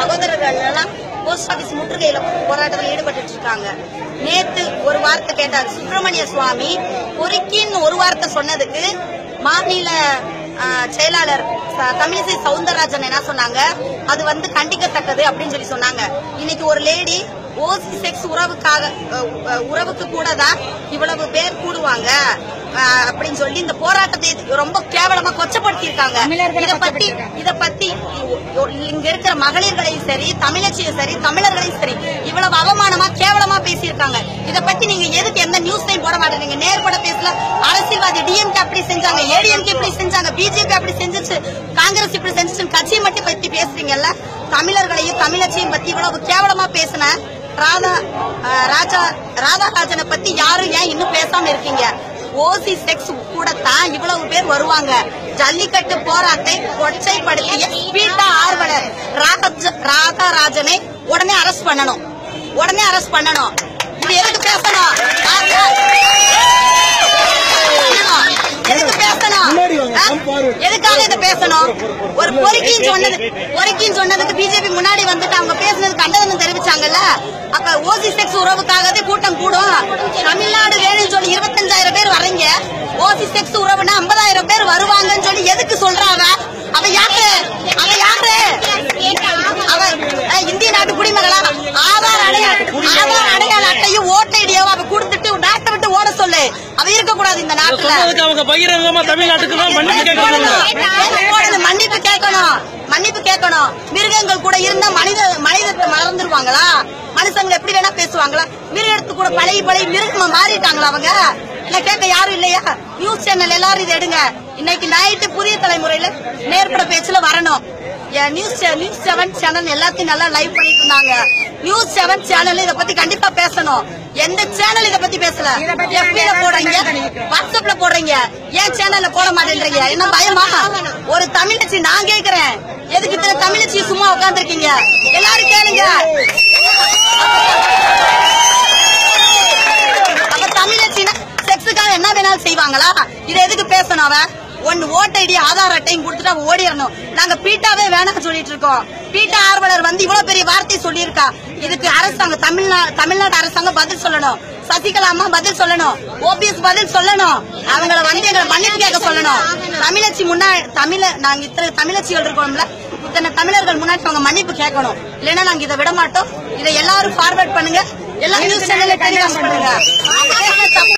சகோதரர்கள் எல்லாம் post office முற்றுகையில போராட்டத்தில் ஈடுபட்டு இருக்காங்க நேத்து ஒரு வார்த்தை கேட்டார் சுப்பிரமணிய சுவாமி பொறுக்கின்னு ஒரு வார்த்தை சொன்னதுக்கு மாநில ஆ, செயலாளர் ச- தமிழிசை சவுந்தரராஜன் என்ன சொன்னாங்க அது வந்து கண்டிக்கத்தக்கது அப்படின்னு சொல்லி சொன்னாங்க இன்னைக்கு ஒரு லேடி ஓசி செக்ஸ் உறவுக்காக அ, அ, உறவுக்கு கூட தான் இவ்வளவு பேர் கூடுவாங்க அ, அப்படின்னு சொல்லி இந்த போராட்டத்தை ரொம்ப கேவலமா கொச்சப்படுத்தி இருக்காங்க தமிழர்களை இத பத்தி இத பத்தி இங்க இருக்கிற மகளிர்களையும் சரி தமிழச்சியும் சரி தமிழர்களையும் சரி இவ்வளவு அவமானமா கேவலமா பேசியிருக்காங்க இத பத்தி நீங்க எதுக்கு எந்த நியூஸ்லையும் போட மாட்டேங்க நேர்பட பேசல அரசியல்வாதி டிஎம்கே அப்படி செஞ்சாங்க ஏடிஎம்கே இப்படி செஞ்சாங்க பிஜேபி அப்படி செஞ்சுச்சு காங்கிரஸ் இப்படி செஞ்சுச்சு கட்சியை மட்டும் பத்தி பேசுறீங்கல்ல தமிழர்களையும் தமிழச்சியும் பத்தி இவ்வளவு கேவலமா பேசின ராதா அஹ், ராஜா ராதாராஜனை பத்தி யாரும் ஏன் இன்னும் பேசாம இருக்கீங்க ஓசி செக்ஸ் கூட தான் இவ்வளவு பேர் வருவாங்க ஜல்லிக்கட்டு போராட்டத்தை கொச்சைப்படுத்திய பீட்டா ஆர்வலர் ராகஜ- ராதாராஜனை உடனே அரெஸ்ட் பண்ணணும் உடனே அரெஸ்ட் பண்ணணும் இது எதுக்கு பேசணும் எதுக்கு பேசணும் முன்னாடி வாங்க, ஆ? come forward. எதுக்காக இதை பேசணும் ஒரு பொறுக்கின்னு சொன்னது பொறுக்கின்னு சொன்னதுக்கு பிஜேபி முன்னாடி வந்துட்டு அவங்க பேசுனது கண்டனம் தெரிவிச்சாங்கல்ல அப்ப ஓசி செக்ஸ் உறவுக்காகவே கூட்டம் கூடும் தமிழ்நாடு வேணும்னு சொல்லி இருபத்தஞ்சாயிரம் பேர் வர்றீங்க ஓசி செக்ஸ் உறவுனா ஐம்பதாயிரம் பேர் வருவாங்கன்னு சொல்லி எதுக்கு சொல்றாங்க அவ யாரு அவ யாரு அவ அஹ், இந்திய நாட்டு குடிமகளா ஆதார் அடையாள ஆதார் அடையாள அட்டையும் ஓட்ட ஐடியாவும் அவ கொடுத்துட்டு நாட்டை விட்டு ஓட சொல்லு அவ இருக்க கூடாது இந்த நாட்டுல சொன்னதுக்கு அவங்க பகிரங்கமா தமிழ்நாட்டுக்கு தான் மன்னிப்பு கேட்கணும் போடுது, மன்னிப்பு கேட்கணும் மன்னிப்பு கேட்கணும் மிருகங்கள் கூட இருந்தா மனித மனிதத்தை மறந்துருவாங்களா மனுஷங்க எப்படி வேணா பேசுவாங்களா மிருகத்து கூட பழகி பழகி மிருகமா மாறிட்டாங்களா அவங்க இல்ல கேட்க யாரும் இல்லையா நியூஸ் சேனல் எல்லாரும் இதை எடுங்க இன்னைக்கு நைட்டு புதிய தலைமுறையில நேர்பட பேச்சுல வரணும் என் நியூஸ் சே- நியூஸ் செவன் சேனல் எல்லாத்தையும் நல்லா லைவ் பண்ணிட்டு இருந்தாங்க நியூஸ் செவன் சேனல் இத பத்தி கண்டிப்பா பேசணும் எந்த சேனல் இத பத்தி பேசல இத பத்தி FB ல போடுறீங்க வாட்ஸ்அப்ல போடுறீங்க ஏன் சேனல்ல போட மாட்டேன்றீங்க என்ன பயமா ஒரு தமிழச்சி நான் கேக்குறேன் எதுக்கு இத்தனை தமிழச்சி சும்மா உட்கார்ந்துருக்கீங்க எல்லாரும் கேளுங்க அப்ப தமிழச்சினா செக்ஸுக்காக என்ன வேணாலும் செய்வாங்களா இதை எதுக்கு பேசணும் அவ ஒன்னு ஓட்ட ஐடி ஆதார் அட்டையும் கொடுத்துட்டு அவ ஓடிடணும் நாங்க பீட்டாவே வேணாம்னு சொல்லிட்டு இருக்கோம் பீட்டா ஆர்வலர் வந்து இவ்வளவு பெரிய வார்த்தை சொல்லியிருக்கா இதுக்கு அரசாங்கம் தமிழ்நாடு தமிழ்நாடு அரசாங்கம் பதில் சொல்லணும் சசிகலா அம்மா பதில் சொல்லணும் ஓபிஎஸ் பதில் சொல்லணும் அவங்கள வந்து எங்களை மன்னிப்பு கேட்க சொல்லணும் தமிழச்சி முன்னாடி தமிழ நாங்க இத்தனை தமிழச்சிகள் இருக்கோம்ல இத்தனை தமிழர்கள் முன்னாடி அவங்க மன்னிப்பு கேட்கணும் இல்லைன்னா நாங்க இதை விட மாட்டோம் இதை எல்லாரும் ஃபார்வர்ட் பண்ணுங்க எல்லா நியூஸ் சேனல்ல டெலிகாஸ்ட் பண்ணுங்க அவங்க பேசுன தப்பு